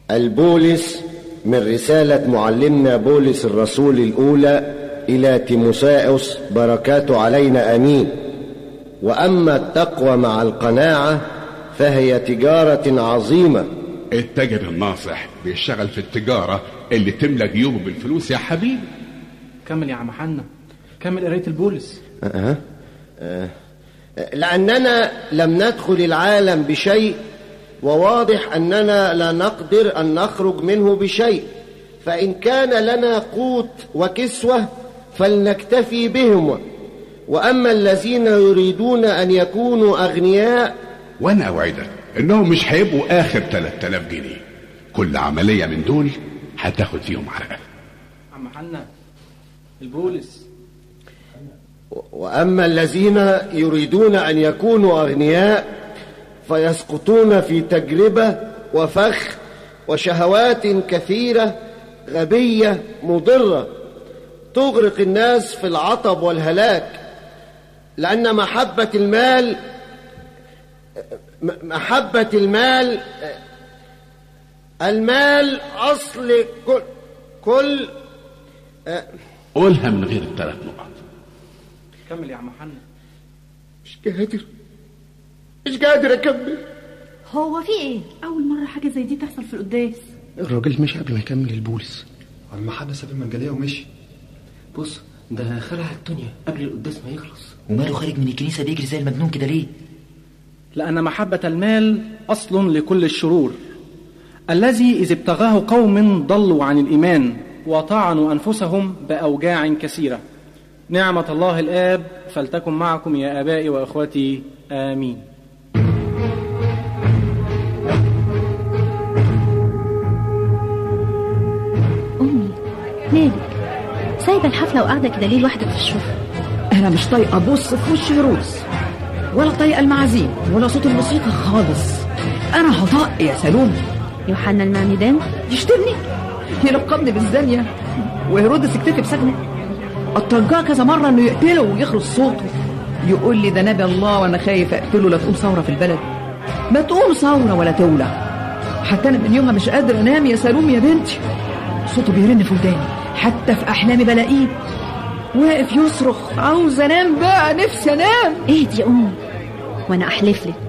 البولس من رسالة معلمنا بولس الرسول الأولى إلى تيموساوس بركاته علينا أمين وأما التقوى مع القناعة فهي تجارة عظيمة التاجر الناصح بيشتغل في التجارة اللي تملى جيوبه بالفلوس يا حبيبي كمل يا عم حنا كمل قرايه البولس أه. أه. لأننا لم ندخل العالم بشيء وواضح أننا لا نقدر أن نخرج منه بشيء فإن كان لنا قوت وكسوة فلنكتفي بهم وأما الذين يريدون أن يكونوا أغنياء وانا اوعدك انهم مش هيبقوا اخر 3000 جنيه كل عملية من دول هتاخد فيهم علقة عم حنا البولس وأما الذين يريدون أن يكونوا أغنياء فيسقطون في تجربة وفخ وشهوات كثيرة غبية مضرة تغرق الناس في العطب والهلاك لأن محبة المال م- محبة المال المال أصل كل كل قولها من غير الثلاث نقط كمل يا عم حنا مش قادر مش قادر أكمل هو في ايه اول مره حاجه زي دي تحصل في القداس الراجل مشي قبل ما يكمل البولس عم حد ساب المنجليه ومشي بص ده خلع الدنيا قبل القداس ما يخلص وماله خارج من الكنيسة بيجري زي المجنون كده ليه؟ لأن محبة المال أصل لكل الشرور الذي إذ ابتغاه قوم ضلوا عن الإيمان وطعنوا أنفسهم بأوجاع كثيرة نعمة الله الآب فلتكن معكم يا آبائي وإخوتي آمين امي مالك سايبه الحفله وقاعده كده ليه لوحدك في الشغل انا مش طايقه ابص في وش هيروس ولا طايقه المعازيم ولا صوت الموسيقى خالص انا هطق يا سلوم يوحنا المعمدان يشتمني يلقبني بالزانيه وهيرودس يكتفي بسجنه اترجاه كذا مره انه يقتله ويخلص صوته يقول لي ده نبي الله وانا خايف اقتله لا تقوم ثوره في البلد ما تقوم ثوره ولا تولع حتى انا من يومها مش قادر انام يا سلوم يا بنتي صوته بيرن في وداني حتى في احلامي بلاقيه واقف يصرخ عاوز انام بقى نفسي انام اهدي يا امي وانا احلف لك